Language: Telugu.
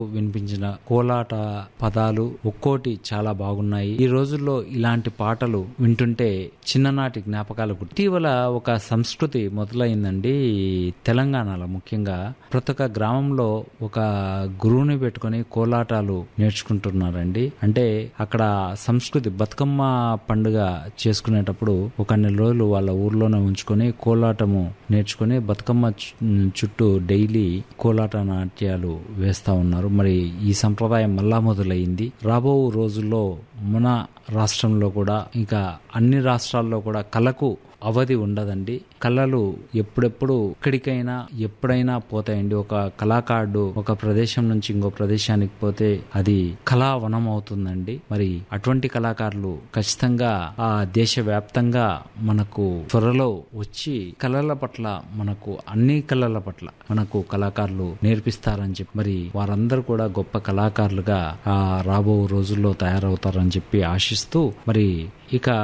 వినిపించిన కోలాట పదాలు ఒక్కోటి చాలా బాగున్నాయి ఈ రోజుల్లో ఇలాంటి పాటలు వింటుంటే చిన్ననాటి జ్ఞాపకాలు గుర్తు. ఇటీవల ఒక సంస్కృతి మొదలైందండి తెలంగాణలో ముఖ్యంగా ప్రతి ఒక్క గ్రామంలో ఒక గురువుని పెట్టుకొని కోలాటాలు నేర్చుకుంటున్నారండి అంటే అక్కడ సంస్కృతి బతుకమ్మ పండుగ చేసుకునేటప్పుడు ఒక నెల రోజులు వాళ్ళ ఊర్లోనే ఉంచుకొని కోలాటము నేర్చుకొని బతుకమ్మ చు- చుట్టూ డైలీ కోలాట నాట్యాలు వేస్తా ఉన్నారు మరి ఈ సంప్రదాయం మళ్ళా మొదలైంది రాబో రోజుల్లో మన రాష్ట్రంలో కూడా ఇంకా అన్ని రాష్ట్రాల్లో కూడా కళకు అవధి ఉండదండి కళలు ఎప్పుడెప్పుడు ఎక్కడికైనా ఎప్పుడైనా పోతాయండి ఒక కళాకారుడు ఒక ప్రదేశం నుంచి ఇంకో ప్రదేశానికి పోతే అది కళావనం అవుతుందండి మరి అటువంటి కళాకారులు ఖచ్చితంగా ఆ దేశవ్యాప్తంగా మనకు త్వరలో వచ్చి కళల పట్ల మనకు అన్ని కళల పట్ల మనకు కళాకారులు నేర్పిస్తారని చెప్పి మరి వారందరూ కూడా గొప్ప కళాకారులుగా ఆ రాబో రోజుల్లో తయారవుతారని చెప్పి ఆశిస్తూ మరి ఇక